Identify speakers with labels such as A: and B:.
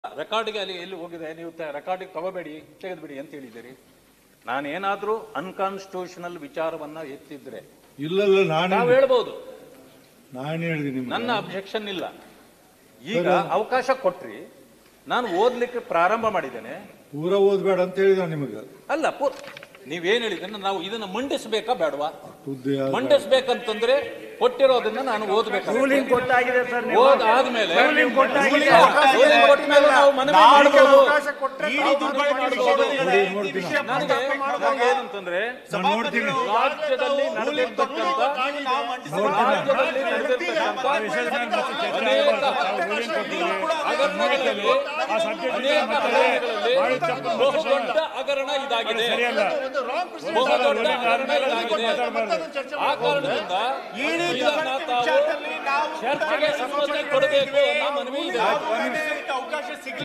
A: ರೆಕಾರ್ಡಿಗೆ ಅಲ್ಲಿ ಎಲ್ಲಿ ಹೋಗಿದೆ ನೀವು ರೆಕಾರ್ಡಿಗೆ ತಗೋಬೇಡಿ ತೆಗೆದುಬಿಡಿ ಅಂತ ಹೇಳಿದ್ದೀರಿ ನಾನೇನಾದ್ರೂ ಅನ್ಕಾನ್ಸ್ಟಿಟ್ಯೂಷನಲ್ ವಿಚಾರವನ್ನ ಎತ್ತಿದ್ರೆ
B: ಇಲ್ಲಲ್ಲ ನಾನು
A: ನಾವು ಹೇಳ್ಬೋದು
B: ನಾನು ಹೇಳಿದೆ ನಿಮ್ಗೆ
A: ನನ್ನ ಅಬ್ಜೆಕ್ಷನ್ ಇಲ್ಲ ಈಗ ಅವಕಾಶ ಕೊಟ್ರಿ ನಾನು ಓದ್ಲಿಕ್ಕೆ ಪ್ರಾರಂಭ ಮಾಡಿದ್ದೇನೆ
B: ಪೂರ ಓದ್ಬೇಡ ಅಂತ ಹೇಳಿದ ನಿಮಗೆ
A: ಅಲ್ಲ ಪೂ- ನೀವೇನ್ ಹೇಳಿದ್ರೆ ನಾವು ಇದನ್ನ ಮಂಡಿಸ್ಬೇಕಾ ಬೇಡವಾ
B: ಸುದ್ದಿ ಆದ-
A: ಮಂಡಿಸ್ಬೇಕಂತಂದ್ರೆ ಕೊಟ್ಟಿರೋದನ್ನ ನಾನು ಓದ್ಬೇಕು
C: ರೂಲಿಂಗ್ ಕೊಟ್ಟಾಗಿದೆ ಸರ್ ನೀವು
A: ಓದ್ ಆದ್ಮೇಲೆ
C: ರೂಲಿಂಗ್ ಕೊಟ್ಟಾಗಿದೆ
A: ರೂಲಿಂಗ್ ಕೊಟ್ಮೇಲೆ ನಾವು ಮನವಿ ಮಾಡ್ಬೋದು
B: ನೋಡಿ, ನೋಡ್ತೀನಿ
A: ನನಗೆ ನನಗೆ ಏನಂತಂದ್ರೆ
B: ನಾನು ನೋಡ್ತೀನಿ
A: ರಾಜ್ಯದಲ್ಲಿ ನಡೆದಿರ್ತಕ್ಕಂಥ ರಾಜ್ಯದಲ್ಲಿ ನಡೆದಿರ್ತಕ್ಕಂಥ ಅನೇಕ ಹಗರಣಗಳಲ್ಲಿ ಅನೇಕ ಹಗರಣಗಳಲ್ಲಿ ಬಹುದೊಡ್ಡ ಹಗರಣ ಇದಾಗಿದೆ ಬಹುದೊಡ್ಡ ಹಗರಣ ಇದಾಗಿದೆ ಆ ಕಾರಣದಿಂದ ಇದನ್ನ ತಾವು ಚರ್ಚೆಗೆ ಸಮ್ಮತಿ ಕೊಡಬೇಕು ಅನ್ನೋ ಮನವಿ ಇದೆ